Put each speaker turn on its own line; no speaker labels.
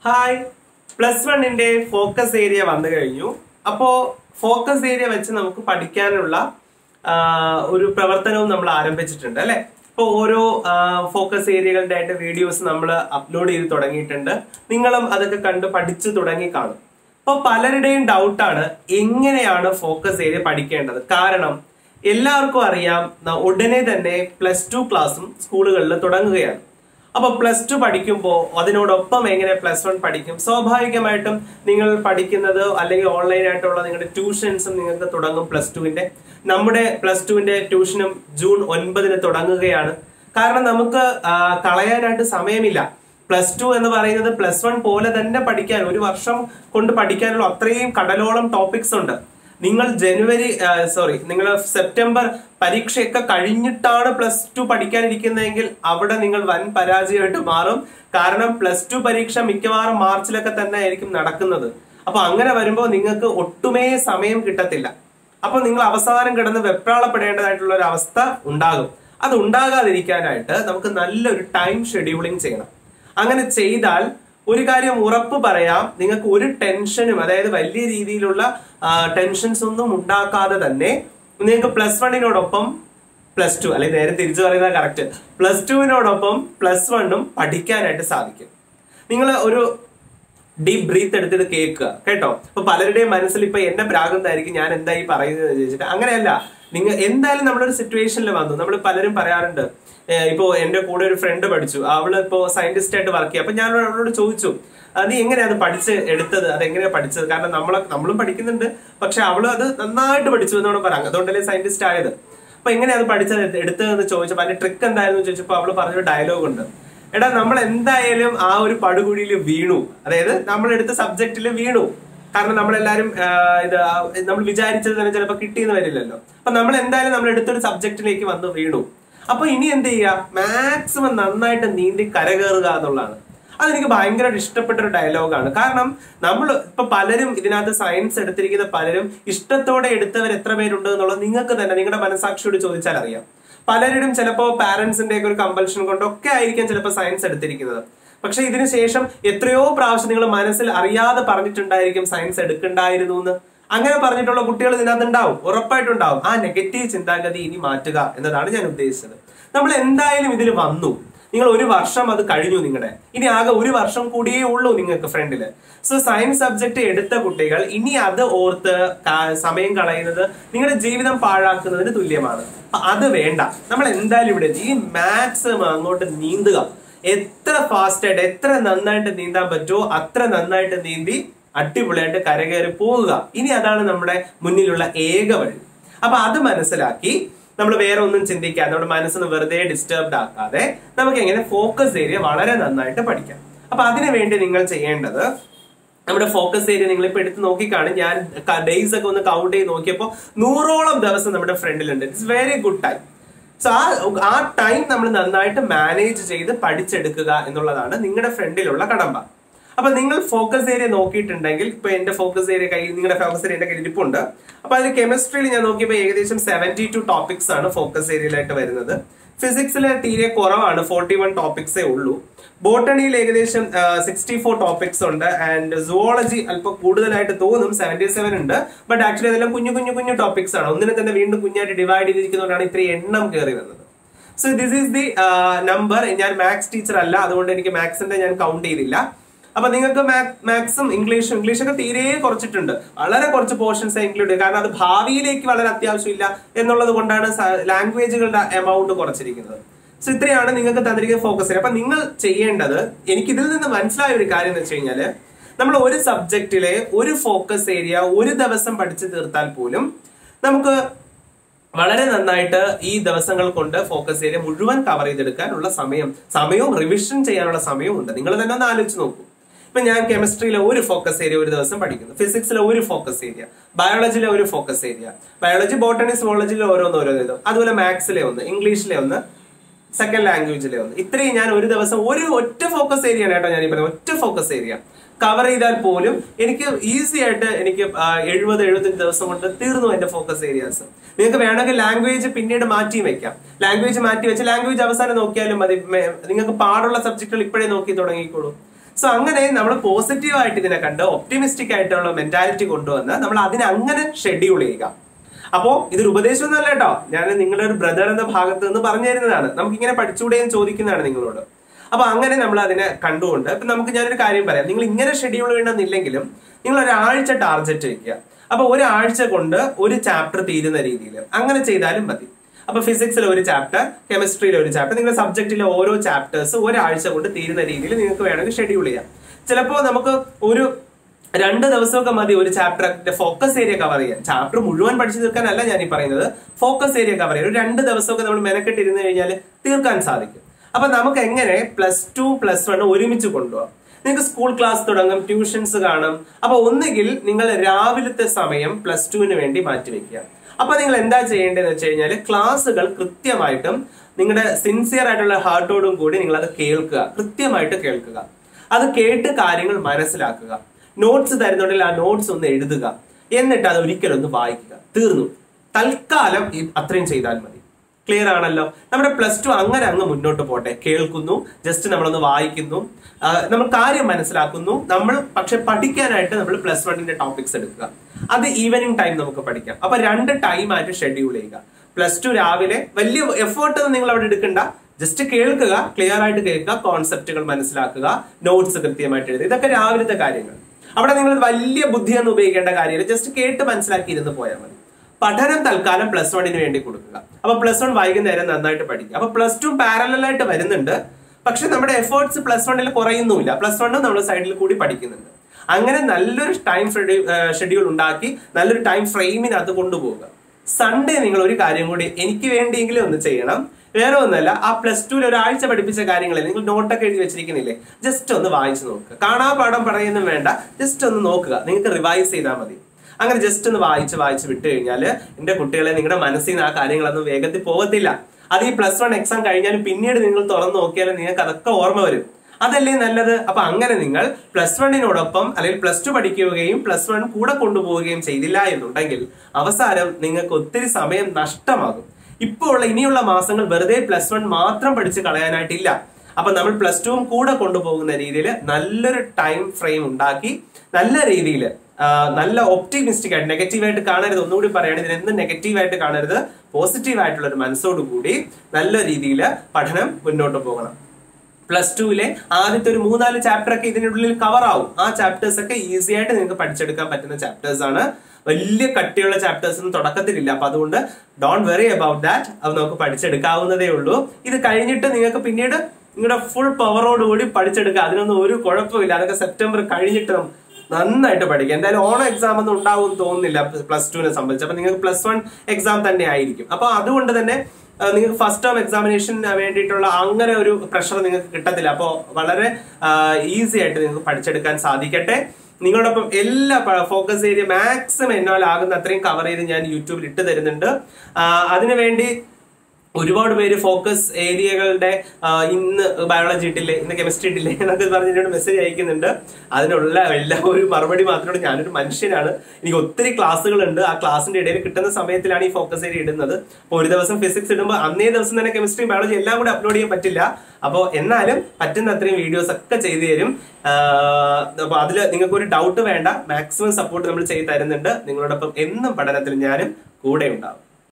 Hi plus വണ്ണിന്റെ focus area വന്നു കഴിഞ്ഞു അപ്പോ ഫോക്കസ് ഏരിയ വെച്ച് നമുക്ക് പഠിക്കാനുള്ള ആ, ഒരു പ്രവർത്തനവും നമ്മൾ ആരംഭിച്ചിട്ടുണ്ട് അല്ലെ ഇപ്പോൾ ഓരോ ഫോക്കസ് ഏരിയകളുടെ ആയിട്ട് വീഡിയോസ് നമ്മൾ അപ്ലോഡ് ചെയ്ത് തുടങ്ങിയിട്ടുണ്ട് നിങ്ങളും അതൊക്കെ കണ്ട് പഠിച്ചു തുടങ്ങി കാണും അപ്പോൾ പലരുടെയും ഡൗട്ടാണ് എങ്ങനെയാണ് ഫോക്കസ് ഏരിയ പഠിക്കേണ്ടത് കാരണം എല്ലാവർക്കും അറിയാം ന- ഉടനെ തന്നെ പ്ലസ് ടു ക്ലാസ്സും സ്കൂളുകളിൽ തുടങ്ങുകയാണ് അപ്പൊ പ്ലസ് ടു പഠിക്കുമ്പോൾ അതിനോടൊപ്പം എങ്ങനെ പ്ലസ് വൺ പഠിക്കും സ്വാഭാവികമായിട്ടും നിങ്ങൾ പഠിക്കുന്നത് അല്ലെങ്കിൽ ഓൺലൈൻ ആയിട്ടുള്ള നിങ്ങളുടെ ട്യൂഷൻസും നിങ്ങൾക്ക് തുടങ്ങും പ്ലസ് ടുവിന്റെ നമ്മുടെ പ്ലസ് ടുവിന്റെ ട്യൂഷനും ജൂൺ ഒൻപതിന് തുടങ്ങുകയാണ് കാരണം നമുക്ക് ആ, കളയാനായിട്ട് സമയമില്ല പ്ലസ് ടു എന്ന് പറയുന്നത് പ്ലസ് വൺ പോലെ തന്നെ പഠിക്കാൻ ഒരു വർഷം കൊണ്ട് പഠിക്കാനുള്ള അത്രയും കടലോളം ടോപ്പിക്സ് ഉണ്ട് നിങ്ങൾ ജനുവരി സോറി നിങ്ങൾ സെപ്റ്റംബർ പരീക്ഷയൊക്കെ കഴിഞ്ഞിട്ടാണ് പ്ലസ് ടു പഠിക്കാനിരിക്കുന്നതെങ്കിൽ അവിടെ നിങ്ങൾ വൻ പരാജയമായിട്ട് മാറും കാരണം പ്ലസ് ടു പരീക്ഷ മിക്കവാറും മാർച്ചിലൊക്കെ തന്നെ ആയിരിക്കും നടക്കുന്നത് അപ്പൊ അങ്ങനെ വരുമ്പോൾ നിങ്ങൾക്ക് ഒട്ടുമേ സമയം കിട്ടത്തില്ല അപ്പൊ നിങ്ങൾ അവസാനം കിടന്ന് വെപ്രാളപ്പെടേണ്ടതായിട്ടുള്ള ഒരു അവസ്ഥ ഉണ്ടാകും അത് ഉണ്ടാകാതിരിക്കാനായിട്ട് നമുക്ക് നല്ലൊരു ടൈം ഷെഡ്യൂളിംഗ് ചെയ്യണം അങ്ങനെ ചെയ്താൽ ഒരു കാര്യം ഉറപ്പ് പറയാം നിങ്ങൾക്ക് ഒരു ടെൻഷനും അതായത് വലിയ രീതിയിലുള്ള ടെൻഷൻസ് ഒന്നും ഉണ്ടാക്കാതെ തന്നെ നിങ്ങൾക്ക് പ്ലസ് വണ്ണിനോടൊപ്പം പ്ലസ് ടു അല്ലെങ്കിൽ നേരെ തിരിച്ചു പറയുന്നത് കറക്റ്റ് പ്ലസ് ടുവിനോടൊപ്പം പ്ലസ് വണ്ണും പഠിക്കാനായിട്ട് സാധിക്കും നിങ്ങൾ ഒരു ഡീപ് ബ്രീത്ത് എടുത്തിട്ട് കേൾക്കുക കേട്ടോ അപ്പൊ പലരുടെയും മനസ്സിൽ ഇപ്പൊ എന്നെ പ്രാകുന്നതായിരിക്കും ഞാൻ എന്താ ഈ പറയുന്നത് എന്ന് ചോദിച്ചിട്ട് അങ്ങനെയല്ല നിങ്ങൾ എന്തായാലും നമ്മളൊരു സിറ്റുവേഷനിൽ വന്നു നമ്മൾ പലരും പറയാറുണ്ട് ഏഹ് ഇപ്പോ എന്റെ കൂടെ ഒരു ഫ്രണ്ട് പഠിച്ചു അവള് ഇപ്പോ സയന്റിസ്റ്റ് ആയിട്ട് വർക്ക് ചെയ്യുക അപ്പൊ ഞാൻ അവളോട് ചോദിച്ചു "ആ, നീ എങ്ങനെയാ അത് പഠിച്ച് എടുത്തത് അത് എങ്ങനെയാ പഠിച്ചത് കാരണം നമ്മളെ നമ്മളും പഠിക്കുന്നുണ്ട് പക്ഷെ അവള് അത് നന്നായിട്ട് പഠിച്ചു എന്നോട് പറയാം അതുകൊണ്ടല്ലേ സയന്റിസ്റ്റ് ആയത് അപ്പൊ എങ്ങനെയാ അത് പഠിച്ചത് എടുത്തതെന്ന് ചോദിച്ചപ്പോ അതിന്റെ ട്രിക്ക് എന്തായിരുന്നു എന്ന് ചോദിച്ചപ്പോ അവള് പറഞ്ഞൊരു ഡയലോഗ് ഉണ്ട് എടാ നമ്മൾ എന്തായാലും ആ ഒരു പടുകുഴിയിൽ വീണു അതായത് നമ്മൾ എടുത്ത സബ്ജക്റ്റിൽ വീണു കാരണം നമ്മളെല്ലാരും ആ, ഇത് ആ, നമ്മൾ വിചാരിച്ചത് തന്നെ ചിലപ്പോൾ കിട്ടിയെന്ന് വരില്ലല്ലോ അപ്പൊ നമ്മൾ എന്തായാലും നമ്മൾ എടുത്തൊരു സബ്ജക്റ്റിലേക്ക് വന്ന് വീണു അപ്പൊ ഇനി എന്ത് ചെയ്യുക മാക്സിമം നന്നായിട്ട് നീന്തി കരകയറുക എന്നുള്ളതാണ് അതെനിക്ക് ഭയങ്കരമായിട്ട് ഇഷ്ടപ്പെട്ട ഒരു ഡയലോഗാണ് കാരണം നമ്മൾ ഇപ്പൊ പലരും ഇതിനകത്ത് സയൻസ് എടുത്തിരിക്കുന്ന പലരും ഇഷ്ടത്തോടെ എടുത്തവർ എത്ര പേരുണ്ട് എന്നുള്ളത് നിങ്ങൾക്ക് തന്നെ നിങ്ങളുടെ മനസാക്ഷിയോട് ചോദിച്ചാൽ അറിയാം പലരും ചിലപ്പോ പാരന്റ്സിന്റെ ഒക്കെ ഒരു കമ്പൽഷൻ കൊണ്ടൊക്കെ ആയിരിക്കാം ചിലപ്പോൾ സയൻസ് എടുത്തിരിക്കുന്നത് പക്ഷെ ഇതിന് ശേഷം എത്രയോ പ്രാവശ്യം നിങ്ങൾ മനസ്സിൽ അറിയാതെ പറഞ്ഞിട്ടുണ്ടായിരിക്കും സയൻസ് എടുക്കണ്ടായിരുന്നു എന്ന് അങ്ങനെ പറഞ്ഞിട്ടുള്ള കുട്ടികൾ ഇതിനകത്ത് ഉണ്ടാവും ഉറപ്പായിട്ടുണ്ടാവും ആ നെഗറ്റീവ് ചിന്താഗതി ഇനി മാറ്റുക എന്നതാണ് ഞാൻ ഉദ്ദേശിച്ചത് നമ്മൾ എന്തായാലും ഇതിൽ വന്നു നിങ്ങൾ ഒരു വർഷം അത് കഴിഞ്ഞു നിങ്ങളുടെ ഇനി ആകെ ഒരു വർഷം കൂടിയേ ഉള്ളൂ നിങ്ങൾക്ക് ഫ്രണ്ടില് സോ സയൻസ് സബ്ജക്ട് എടുത്ത കുട്ടികൾ ഇനി അത് ഓർത്ത് കാ- സമയം കളയുന്നത് നിങ്ങളുടെ ജീവിതം പാഴാക്കുന്നതിന് തുല്യമാണ് അപ്പൊ അത് വേണ്ട നമ്മൾ എന്തായാലും ഇവിടെ എത്തി. ഈ മാത്സ് അങ്ങോട്ട് നീന്തുക എത്ര ഫാസ്റ്റ് ആയിട്ട് എത്ര നന്നായിട്ട് നീന്താൻ പറ്റുമോ അത്ര നന്നായിട്ട് നീന്തി അടിപൊളിയായിട്ട് കരകയറി പോവുക ഇനി അതാണ് നമ്മുടെ മുന്നിലുള്ള ഏക വഴി അപ്പൊ അത് മനസ്സിലാക്കി നമ്മൾ വേറെ ഒന്നും ചിന്തിക്കാതെ നമ്മുടെ മനസ്സിന് വെറുതെ ഡിസ്റ്റർബ്ഡ് ആക്കാതെ നമുക്ക് എങ്ങനെ ഫോക്കസ് ഏരിയ വളരെ നന്നായിട്ട് പഠിക്കാം അപ്പൊ അതിനു വേണ്ടി നിങ്ങൾ ചെയ്യേണ്ടത് നമ്മുടെ ഫോക്കസ് ഏരിയ നിങ്ങൾ ഇപ്പൊ എടുത്ത് നോക്കിക്കാണ് ഞാൻ ഡേയ്സ് ഒക്കെ ഒന്ന് കൗണ്ട് ചെയ്ത് നോക്കിയപ്പോൾ നൂറോളം ദിവസം നമ്മുടെ ഫ്രണ്ടിലുണ്ട് it's very good time so ആ ആ ടൈം നമ്മൾ നന്നായിട്ട് മാനേജ് ചെയ്ത് പഠിച്ചെടുക്കുക എന്നുള്ളതാണ് നിങ്ങളുടെ ഫ്രണ്ടിലുള്ള കടമ്പ അപ്പൊ നിങ്ങൾ ഫോക്കസ് ഏരിയ നോക്കിയിട്ടുണ്ടെങ്കിൽ ഇപ്പൊ എന്റെ ഫോക്കസ് ഏരിയ കയ്യിൽ നിങ്ങളുടെ ഫോക്കസ് ഏരിയ എന്റെ കയ്യിൽ ഇരിപ്പുണ്ട് അപ്പൊ അതിൽ കെമിസ്ട്രിയിൽ ഞാൻ നോക്കിയപ്പോൾ ഏകദേശം സെവന്റി ടു ടോപ്പിക്സ് ആണ് ഫോക്കസ് ഏരിയയിലായിട്ട് വരുന്നത് ഫിസിക്സിൽ തീരെ കുറവാണ് ഫോർട്ടി വൺ ടോപ്പിക്സേ ഉള്ളൂ ബോട്ടണിയിൽ ഏകദേശം സിക്സ്റ്റി ഫോർ ടോപ്പിക്സ് ഉണ്ട് ആൻഡ് സുവോളജി അല്പം കൂടുതലായിട്ട് തോന്നും സെവന്റി സെവൻ ഉണ്ട് ബട്ട് ആക്ച്വലി അതെല്ലാം കുഞ്ഞു കുഞ്ഞു കുഞ്ഞു ടോപ്പിക്സ് ആണ് ഒന്നിനെ തന്നെ വീണ്ടും കുഞ്ഞായിട്ട് ഡിവൈഡ് ചെയ്തിരിക്കുന്നതുകൊണ്ടാണ് ഇത്രയും എണ്ണം കയറി വന്നത് so this is the number ഞാൻ മാത്സ് ടീച്ചർ അല്ല അതുകൊണ്ട് എനിക്ക് മാത്സിന്റെ ഞാൻ കൗണ്ട് ചെയ്തില്ല അപ്പൊ നിങ്ങൾക്ക് മാത്സും ഇംഗ്ലീഷും ഇംഗ്ലീഷൊക്കെ തീരെ കുറച്ചിട്ടുണ്ട് വളരെ കുറച്ച് പോർഷൻസ് ഇൻക്ലൂഡ് ചെയ്യും കാരണം അത് ഭാവിയിലേക്ക് വളരെ അത്യാവശ്യമില്ല എന്നുള്ളത് കൊണ്ടാണ് ലാംഗ്വേജുകളുടെ എമൗണ്ട് കുറച്ചിരിക്കുന്നത് സോ ഇത്രയാണ് നിങ്ങൾക്ക് തന്നിരിക്കുന്ന ഫോക്കസ് ഏരിയ അപ്പൊ നിങ്ങൾ ചെയ്യേണ്ടത് എനിക്ക് ഇതിൽ നിന്ന് മനസ്സിലായ ഒരു കാര്യം എന്ന് വെച്ച് കഴിഞ്ഞാല് നമ്മൾ ഒരു സബ്ജക്റ്റിലെ ഒരു ഫോക്കസ് ഏരിയ ഒരു ദിവസം പഠിച്ചു തീർത്താൽ പോലും നമുക്ക് വളരെ നന്നായിട്ട് ഈ ദിവസങ്ങൾ കൊണ്ട് ഫോക്കസ് ഏരിയ മുഴുവൻ കവർ ചെയ്തെടുക്കാനുള്ള സമയം സമയവും റിവിഷൻ ചെയ്യാനുള്ള സമയവും ഉണ്ട് നിങ്ങൾ തന്നെ ഒന്ന് ആലോചിച്ച് നോക്കൂ ഇപ്പൊ ഞാൻ കെമിസ്ട്രിയിലെ ഒരു ഫോക്കസ് ഏരിയ ഒരു ദിവസം പഠിക്കുന്നു ഫിസിക്സിലെ ഒരു ഫോക്കസ് ഏരിയ ബയോളജിയിലെ ഒരു ഫോക്കസ് ഏരിയ ബയോളജി ബോട്ടണി സുവോളജിയിലെ ഓരോന്ന് ഓരോ ഇതും അതുപോലെ മാത്സിലെ ഒന്ന് ഇംഗ്ലീഷിലെ ഒന്ന് സെക്കൻഡ് ലാംഗ്വേജിലെ ഒന്ന് ഇത്രയും ഞാൻ ഒരു ദിവസം ഒരു ഒറ്റ ഫോക്കസ് ഏരിയ ആണ് കേട്ടോ ഞാൻ ഈ പറയുന്നത് ഒറ്റ ഫോക്കസ് ഏരിയ കവർ ചെയ്താൽ പോലും എനിക്ക് ഈസി ആയിട്ട് എനിക്ക് എഴുപത് എഴുപത്തഞ്ച് ദിവസം കൊണ്ട് തീർന്നു എന്റെ ഫോക്കസ് ഏരിയാസ് നിങ്ങൾക്ക് വേണമെങ്കിൽ ലാംഗ്വേജ് പിന്നീട് മാറ്റി വെക്കാം ലാംഗ്വേജ് മാറ്റി വെച്ച് ലാംഗ്വേജ് അവസാനം നോക്കിയാലും മതി മേ- നിങ്ങൾക്ക് പാടുള്ള സബ്ജക്റ്റുകൾ ഇപ്പോഴേ നോക്കി തുടങ്ങിക്കോളൂ സോ അങ്ങനെ നമ്മൾ പോസിറ്റീവ് ആയിട്ട് ഇതിനെ കണ്ട് ഒപ്റ്റിമിസ്റ്റിക് ആയിട്ടുള്ള മെന്റാലിറ്റി കൊണ്ടുവന്ന് നമ്മൾ അതിനെ അങ്ങനെ ഷെഡ്യൂൾ ചെയ്യുക അപ്പോ ഇതൊരു ഉപദേശമൊന്നുമല്ല കേട്ടോ ഞാൻ നിങ്ങളുടെ ഒരു ബ്രദർ എന്ന ഭാഗത്ത് നിന്ന് പറഞ്ഞു തരുന്നതാണ് നമുക്ക് ഇങ്ങനെ പഠിച്ചുകൂടെയും ചോദിക്കുന്നതാണ് നിങ്ങളോട് അപ്പൊ അങ്ങനെ നമ്മൾ അതിനെ കണ്ടുകൊണ്ട് ഇപ്പൊ നമുക്ക് ഞാനൊരു കാര്യം പറയാം നിങ്ങൾ ഇങ്ങനെ ഷെഡ്യൂൾ ചെയ്യണമെന്നില്ലെങ്കിലും നിങ്ങൾ ഒരാഴ്ച ടാർഗറ്റ് വെക്കുക അപ്പൊ ഒരാഴ്ച കൊണ്ട് ഒരു ചാപ്റ്റർ തീരുന്ന രീതിയിൽ അങ്ങനെ ചെയ്താലും മതി അപ്പൊ ഫിസിക്സിലെ ഒരു ചാപ്റ്റർ കെമിസ്ട്രിയിലെ ഒരു ചാപ്റ്റർ നിങ്ങളുടെ സബ്ജക്റ്റിലെ ഓരോ ചാപ്റ്റേഴ്സ് ഒരാഴ്ച കൊണ്ട് തീരുന്ന രീതിയിൽ നിങ്ങൾക്ക് വേണമെങ്കിൽ ഷെഡ്യൂൾ ചെയ്യാം ചിലപ്പോൾ നമുക്ക് ഒരു രണ്ട് ദിവസമൊക്കെ മതി ഒരു ചാപ്റ്ററിന്റെ ഫോക്കസ് ഏരിയ കവർ ചെയ്യാൻ ചാപ്റ്റർ മുഴുവൻ പഠിച്ചു തീർക്കാനല്ല ഞാൻ ഈ പറയുന്നത് ഫോക്കസ് ഏരിയ കവർ ചെയ്യാൻ ഒരു രണ്ട് ദിവസമൊക്കെ നമ്മൾ മെനക്കെട്ടിരുന്ന് കഴിഞ്ഞാൽ തീർക്കാൻ സാധിക്കും അപ്പൊ നമുക്ക് എങ്ങനെ പ്ലസ് ടു പ്ലസ് വൺ ഒരുമിച്ച് കൊണ്ടുപോകാം നിങ്ങൾക്ക് സ്കൂൾ ക്ലാസ് തുടങ്ങും ട്യൂഷൻസ് കാണും അപ്പൊ ഒന്നുകിൽ നിങ്ങൾ രാവിലത്തെ സമയം പ്ലസ് ടുവിന് വേണ്ടി മാറ്റിവെക്കുക അപ്പൊ നിങ്ങൾ എന്താ ചെയ്യേണ്ടതെന്ന് വെച്ച് കഴിഞ്ഞാൽ ക്ലാസ്സുകൾ കൃത്യമായിട്ടും നിങ്ങളുടെ സിൻസിയർ ആയിട്ടുള്ള ഹാർട്ടോടും കൂടി നിങ്ങൾ അത് കേൾക്കുക കൃത്യമായിട്ട് കേൾക്കുക അത് കേട്ട് കാര്യങ്ങൾ മനസ്സിലാക്കുക നോട്ട്സ് തരുന്നുണ്ടെങ്കിൽ ആ നോട്ട്സ് ഒന്ന് എഴുതുക എന്നിട്ട് അത് ഒരിക്കലൊന്ന് വായിക്കുക തീർന്നു തൽക്കാലം ഈ അത്രയും ചെയ്താൽ മതി ക്ലിയർ ആണല്ലോ നമ്മുടെ പ്ലസ് ടു അങ്ങനെ അങ്ങ് മുന്നോട്ട് പോട്ടെ കേൾക്കുന്നു ജസ്റ്റ് നമ്മളൊന്ന് വായിക്കുന്നു ആ, നമ്മൾ കാര്യം മനസ്സിലാക്കുന്നു നമ്മൾ പക്ഷെ പഠിക്കാനായിട്ട് നമ്മൾ പ്ലസ് വണ്ണിന്റെ ടോപ്പിക്സ് എടുക്കുക അത് ഈവനിങ് ടൈം നമുക്ക് പഠിക്കാം അപ്പൊ രണ്ട് ടൈം ആയിട്ട് ഷെഡ്യൂൾ ചെയ്യുക പ്ലസ് ടു രാവിലെ വലിയ എഫേർട്ട് ഒന്നും നിങ്ങൾ അവിടെ എടുക്കണ്ട ജസ്റ്റ് കേൾക്കുക ക്ലിയർ ആയിട്ട് കേൾക്കുക കോൺസെപ്റ്റുകൾ മനസ്സിലാക്കുക നോട്ട്സ് കൃത്യമായിട്ട് എഴുതുക ഇതൊക്കെ രാവിലത്തെ കാര്യങ്ങൾ അവിടെ നിങ്ങൾ വലിയ ബുദ്ധിയൊന്നും ഉപയോഗിക്കേണ്ട കാര്യമില്ല ജസ്റ്റ് കേട്ട് മനസ്സിലാക്കി ഇരുന്ന് പോയാൽ മതി പഠനം തൽക്കാലം പ്ലസ് വണ്ണിന് വേണ്ടി കൊടുക്കുക അപ്പൊ പ്ലസ് വൺ വൈകുന്നേരം നന്നായിട്ട് പഠിക്കുക അപ്പൊ പ്ലസ് ടു പാരലായിട്ട് വരുന്നുണ്ട് പക്ഷെ നമ്മുടെ എഫേർട്സ് പ്ലസ് വണ്ണിൽ കുറയുന്നുമില്ല പ്ലസ് വണ്ണും നമ്മൾ സൈഡിൽ കൂടി പഠിക്കുന്നുണ്ട് അങ്ങനെ നല്ലൊരു ടൈം ഷെഡ്യൂൾ ഉണ്ടാക്കി നല്ലൊരു ടൈം ഫ്രെയിമിനകത്ത് കൊണ്ടുപോകുക സൺഡേ നിങ്ങൾ ഒരു കാര്യം കൂടി എനിക്ക് വേണ്ടിയെങ്കിലും ഒന്ന് ചെയ്യണം വേറെ ഒന്നല്ല ആ പ്ലസ് ടുവിൽ ഒരാഴ്ച പഠിപ്പിച്ച കാര്യങ്ങളെ നിങ്ങൾ നോട്ടൊക്കെ എഴുതി വെച്ചിരിക്കുന്നില്ലേ ജസ്റ്റ് ഒന്ന് വായിച്ചു നോക്കുക കാണാ പാഠം പറയുന്നതും വേണ്ട ജസ്റ്റ് ഒന്ന് നോക്കുക നിങ്ങൾക്ക് റിവൈസ് ചെയ്താൽ മതി അങ്ങനെ ജസ്റ്റ് ഒന്ന് വായിച്ച് വായിച്ച് വിട്ട് കഴിഞ്ഞാൽ എന്റെ കുട്ടികളെ നിങ്ങളുടെ മനസ്സിൽ നിന്ന് ആ കാര്യങ്ങളൊന്നും വേഗത്തിൽ പോകത്തില്ല അത് ഈ പ്ലസ് വൺ എക്സാം കഴിഞ്ഞാലും പിന്നീട് നിങ്ങൾ തുറന്നു നോക്കിയാലും നിങ്ങൾക്ക് അതൊക്കെ ഓർമ്മ വരും അതല്ലേ നല്ലത് അപ്പൊ അങ്ങനെ നിങ്ങൾ പ്ലസ് വണ്ണിനോടൊപ്പം അല്ലെങ്കിൽ പ്ലസ് ടു പഠിക്കുകയും പ്ലസ് വൺ കൂടെ കൊണ്ടുപോവുകയും ചെയ്തില്ല എന്നുണ്ടെങ്കിൽ അവസാനം നിങ്ങൾക്ക് ഒത്തിരി സമയം നഷ്ടമാകും ഇപ്പോൾ ഉള്ള ഇനിയുള്ള മാസങ്ങൾ വെറുതെ പ്ലസ് വൺ മാത്രം പഠിച്ച് കളയാനായിട്ടില്ല അപ്പൊ നമ്മൾ പ്ലസ് ടുവും കൂടെ കൊണ്ടുപോകുന്ന രീതിയിൽ നല്ലൊരു ടൈം ഫ്രെയിം ഉണ്ടാക്കി നല്ല രീതിയിൽ നല്ല ഒപ്റ്റിമിസ്റ്റിക് ആയിട്ട് നെഗറ്റീവ് ആയിട്ട് കാണരുത് ഒന്നുകൂടി പറയാണ് ഇതിന് എന്ത് നെഗറ്റീവ് ആയിട്ട് കാണരുത് പോസിറ്റീവ് ആയിട്ടുള്ള ഒരു മനസ്സോടു കൂടി നല്ല രീതിയിൽ പഠനം മുന്നോട്ട് പോകണം പ്ലസ് ടുവിലെ ആദ്യത്തെ ഒരു മൂന്നാല് ചാപ്റ്റർ ഒക്കെ ഇതിനുള്ളിൽ കവർ ആവും ആ ചാപ്റ്റേഴ്സ് ഒക്കെ ഈസി ആയിട്ട് നിങ്ങൾക്ക് പഠിച്ചെടുക്കാൻ പറ്റുന്ന ചാപ്റ്റേഴ്സ് ആണ് വലിയ കട്ടിയുള്ള ചാപ്റ്റേഴ്സ് ഒന്നും തുടക്കത്തിലില്ല അപ്പൊ അതുകൊണ്ട് ഡോണ്ട് വെറി അബൌട്ട് ദാറ്റ് അത് നമുക്ക് പഠിച്ചെടുക്കാവുന്നതേ ഉള്ളൂ ഇത് കഴിഞ്ഞിട്ട് നിങ്ങൾക്ക് പിന്നീട് നിങ്ങളുടെ ഫുൾ പവറോടുകൂടി പഠിച്ചെടുക്കുക അതിനൊന്നും ഒരു കുഴപ്പമില്ല അതൊക്കെ സെപ്റ്റംബർ കഴിഞ്ഞിട്ട് നം- നന്നായിട്ട് പഠിക്കാം എന്തായാലും ഓണം എക്സാം ഒന്നും ഉണ്ടാവും എന്ന് തോന്നുന്നില്ല പ്ലസ് ടുവിനെ സംബന്ധിച്ച് അപ്പൊ നിങ്ങൾക്ക് പ്ലസ് വൺ എക്സാം തന്നെ ആയിരിക്കും അപ്പൊ അതുകൊണ്ട് തന്നെ ആ, നിങ്ങൾക്ക് ഫസ്റ്റ് ടേം എക്സാമിനേഷന് വേണ്ടിയിട്ടുള്ള അങ്ങനെ ഒരു പ്രഷർ നിങ്ങൾക്ക് കിട്ടത്തില്ല അപ്പോൾ വളരെ ഈസി ആയിട്ട് നിങ്ങൾക്ക് പഠിച്ചെടുക്കാൻ സാധിക്കട്ടെ നിങ്ങളോടൊപ്പം എല്ലാ ഫോക്കസ് ഏരിയ മാക്സിമം എന്നാൽ ആകുന്ന അത്രയും കവർ ചെയ്ത് ഞാൻ യൂട്യൂബിൽ ഇട്ട് തരുന്നുണ്ട് ആ, അതിനുവേണ്ടി ഒരുപാട് പേര് ഫോക്കസ് ഏരിയകളുടെ ആ, ഇന്ന് ബയോളജി ഇട്ടില്ലേ ഇന്ന് കെമിസ്ട്രി ഇട്ടില്ലേ എന്നൊക്കെ പറഞ്ഞിട്ട് മെസ്സേജ് അയക്കുന്നുണ്ട് അതിനുള്ള എല്ലാ ഒരു മറുപടി മാത്രമേ ഞാനൊരു മനുഷ്യനാണ് എനിക്ക് ഒത്തിരി ക്ലാസ്സുകളുണ്ട് ആ ക്ലാസ്സിന്റെ ഇടയിൽ കിട്ടുന്ന സമയത്തിലാണ് ഈ ഫോക്കസ് ഏരിയ ഇടുന്നത് അപ്പോൾ ഒരു ദിവസം ഫിസിക്സ് ഇടുമ്പോൾ അന്നേ ദിവസം തന്നെ കെമിസ്ട്രി ബയോളജി എല്ലാം കൂടി അപ്ലോഡ് ചെയ്യാൻ പറ്റില്ല അപ്പോൾ എന്നാലും പറ്റുന്ന അത്രയും വീഡിയോസ് ഒക്കെ ചെയ്തു തരും അപ്പോൾ അതിൽ നിങ്ങൾക്ക് ഒരു ഡൗട്ട് വേണ്ട മാക്സിമം സപ്പോർട്ട് നമ്മൾ ചെയ്ത് തരുന്നുണ്ട് നിങ്ങളോടൊപ്പം എന്നും പഠനത്തിൽ ഞാനും കൂടെ ഉണ്ടാവും